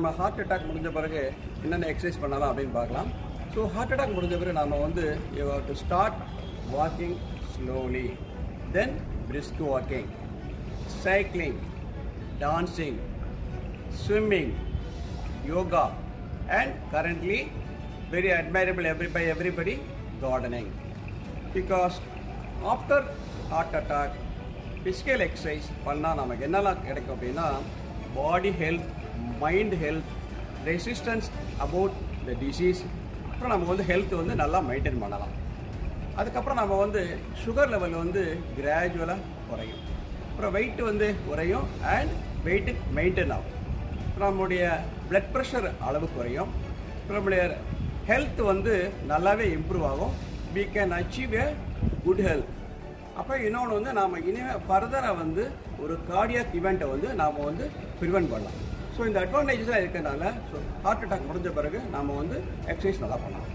நம்ம heart attack முடிஞ்ச பிறகு என்னென்ன எக்ஸசைஸ் பண்ணலாம் அப்படின்னு பார்க்கலாம் ஸோ ஹார்ட் அட்டாக் முடிஞ்ச பிறகு நம்ம வந்து you have to start walking slowly then brisk walking cycling dancing swimming, yoga, and currently very admirable every, by everybody gardening. Because after heart attack, physical exercise பண்ணால் நமக்கு என்னெல்லாம் கிடைக்கும் அப்படின்னா body health mind health resistance about the disease அப்புறம் நம்ம வந்து health வந்து நல்லா மெயின்டைன் பண்ணலாம் அதுக்கப்புறம் நம்ம வந்து சுகர் லெவல் வந்து கிராஜுவலாக குறையும் அப்புறம் வெயிட் வந்து குறையும் அண்ட் வெயிட் மெயின்டைன் ஆகும் அப்புறம் நம்முடைய பிளட் ப்ரெஷர் அளவு குறையும் அப்புறம் நம்முடைய ஹெல்த் வந்து நல்லாவே இம்ப்ரூவ் ஆகும் we can achieve a good health அப்போ இன்னொன்று வந்து நாம் இனிமேல் ஃபர்தராக வந்து ஒரு கார்டியாக் இவெண்ட்டை வந்து நாம் வந்து ப்ரிவென்ட் பண்ணலாம் ஸோ இந்த அட்வான்டேஜஸ்லாம் இருக்கிறதுனால ஸோ ஹார்ட் அட்டாக் முடிஞ்ச பிறகு நாம் வந்து எக்ஸசைஸ் நல்லா பண்ணலாம்